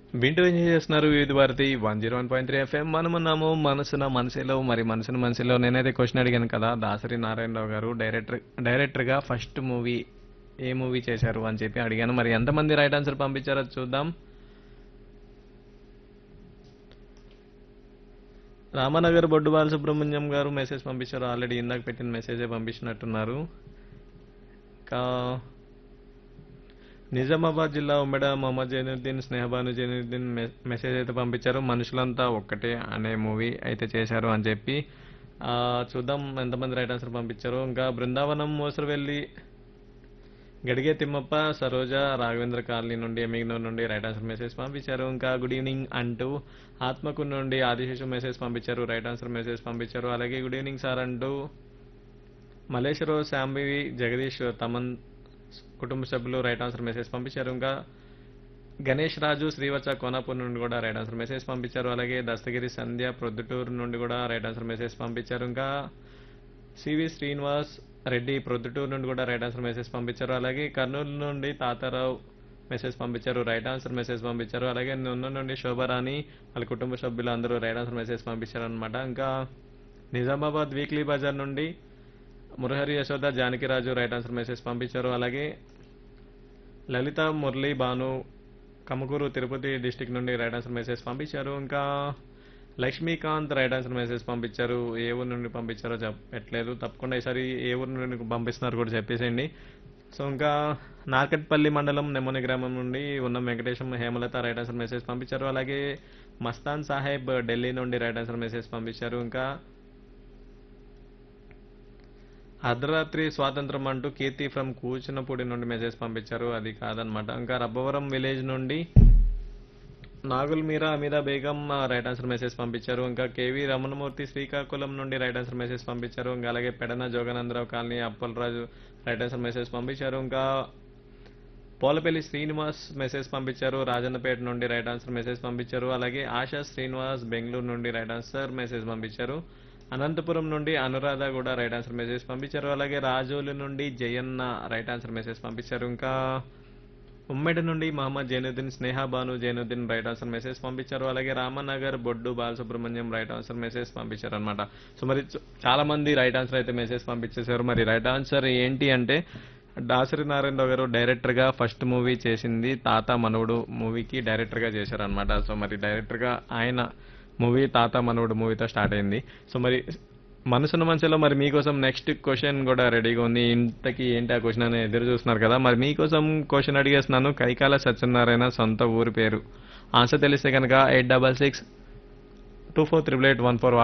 వింటూ ఎంజాయ్ చేస్తున్నారు Vividh Bharati one zero one point three FM మనమున్నాము మనసున మనసులో మరి మనసున మనసులో నేనైతే క్వశ్చన్ అడిగాను కదా దాసరి నారాయణరావు గారు డైరెక్టర్ డైరెక్టర్గా ఫస్ట్ మూవీ ఏ మూవీ చేశారు అని చెప్పి అడిగాను మరి ఎంతమంది రైట్ ఆన్సర్ పంపించారో చూద్దాం రామనగర్ బొడ్డు బాలసుబ్రహ్మణ్యం గారు మెసేజ్ పంపించారు ఆల్రెడీ ఇందాక పెట్టిన మెసేజే పంపించినట్టున్నారు ఇంకా నిజామాబాద్ జిల్లా ఉమ్మడ మొహమ్మద్ జైనుద్దీన్ స్నేహబాను జైనుద్దీన్ మె- మెసేజ్ అయితే పంపించారు మనుషులంతా ఒక్కటే అనే మూవీ అయితే చేశారు అని చెప్పి ఆ, చూద్దాం ఎంతమంది రైట్ ఆన్సర్ పంపించారు ఇంకా బృందావనం మోసరవెల్లి గడిగే తిమ్మప్ప సరోజ రాఘవేంద్ర కాలనీ నుండి ఎమిగ్నూర్ నుండి రైట్ ఆన్సర్ మెసేజ్ పంపించారు ఇంకా గుడ్ ఈవినింగ్ అంటూ ఆత్మకు నుండి ఆదిశేషు మెసేజ్ పంపించారు రైట్ ఆన్సర్ మెసేజ్ పంపించారు అలాగే గుడ్ ఈవినింగ్ సార్ అంటూ మలేశ్వరం శాంబివి జగదీష్ తమన్ కుటుంబ సభ్యులు రైట్ ఆన్సర్ మెసేజ్ పంపించారు ఇంకా గణేష్ రాజు శ్రీవత్స కోనాపూర్ నుండి కూడా రైట్ ఆన్సర్ మెసేజ్ పంపించారు అలాగే దస్తగిరి సంధ్య ప్రొద్దుటూరు నుండి కూడా రైట్ ఆన్సర్ మెసేజ్ పంపించారు ఇంకా సివి శ్రీనివాస్ రెడ్డి ప్రొద్దుటూరు నుండి కూడా రైట్ ఆన్సర్ మెసేజ్ పంపించారు అలాగే కర్నూలు నుండి తాతారావు మెసేజ్ పంపించారు రైట్ ఆన్సర్ మెసేజ్ పంపించారు అలాగే నున్న నుండి శోభారాణి వాళ్ళ కుటుంబ సభ్యులు అందరూ రైట్ ఆన్సర్ మెసేజ్ పంపించారు అనమాట ఇంకా నిజామాబాద్ వీక్లీ బజార్ నుండి Murahari Yashoda Janakiraju right answer message పంపించారు అలాగే లలిత మురళి భాను కమకూరు తిరుపతి డిస్టిక్ నుండి రైట్ ఆన్సర్ మెసేజ్ పంపించారు ఇంకా లక్ష్మీకాంత్ రైట్ ఆన్సర్ మెసేజ్ పంపించారు ఏ ఊరు నుండి పంపించారో చెప్పట్లేదు తప్పకుండా ఈసారి ఏ ఊరు నుండి పంపిస్తున్నారు కూడా చెప్పేసేయండి సో ఇంకా నార్కట్పల్లి మండలం నెమ్మని గ్రామం నుండి ఉన్న Venkatesham Hemalatha right answer message పంపించారు అలాగే మస్తాన్ సాహెబ్ ఢిల్లీ నుండి రైట్ ఆన్సర్ మెసేజ్ పంపించారు ఇంకా అర్ధరాత్రి స్వాతంత్రం అంటూ కీర్తి ఫ్రమ్ కూచినపూడి నుండి మెసేజ్ పంపించారు అది కాదనమాట ఇంకా రబ్బవరం విలేజ్ నుండి నాగుల్ మీరా అమిదా బేగం ఆ, రైట్ ఆన్సర్ మెసేజ్ పంపించారు ఇంకా కేవీ రమణమూర్తి శ్రీకాకుళం నుండి రైట్ ఆన్సర్ మెసేజ్ పంపించారు ఇంకా అలాగే Pedana Joganandarao colony Appalaraju right answer message పంపించారు ఇంకా పోలపల్లి శ్రీనివాస్ మెసేజ్ పంపించారు రాజన్నపేట నుండి రైట్ ఆన్సర్ మెసేజ్ పంపించారు అలాగే ఆశా శ్రీనివాస్ బెంగళూరు నుండి రైట్ ఆన్సర్ మెసేజ్ పంపించారు అనంతపురం నుండి అనురాధ కూడా రైట్ ఆన్సర్ మెసేజ్ పంపించారు అలాగే రాజోలు నుండి జయన్న రైట్ ఆన్సర్ మెసేజ్ పంపించారు ఇంకా ఉమ్మడి నుండి Mohammed Zainuddin Sneha Banu Zainuddin right answer message పంపించారు అలాగే Ramnagar Boddu Balasubrahmanyam right answer message పంపించారు అనమాట సో మరి చ- చాలా మంది రైట్ ఆన్సర్ అయితే మెసేజ్ పంపించేశారు మరి రైట్ ఆన్సర్ ఏంటి అంటే దాసరి నారాయణరావు గారు డైరెక్టర్ గా ఫస్ట్ మూవీ చేసింది తాత మనవుడు మూవీకి డైరెక్టర్ గా చేశారనమాట సో మరి డైరెక్టర్ గా ఆయన మూవీ తాత మనవుడు మూవీతో స్టార్ట్ అయింది సో మరి మనసున్న మనసులో మరి మీకోసం నెక్స్ట్ క్వశ్చన్ కూడా రెడీగా ఉంది ఇంతకీ ఏంటి ఆ క్వశ్చన్ అని ఎదురు చూస్తున్నారు కదా మరి మీకోసం క్వశ్చన్ అడిగేస్తున్నాను కైకాల సత్యనారాయణ సొంత ఊరి పేరు ఆన్సర్ తెలిస్తే కనుక eight double six two four triple eight one four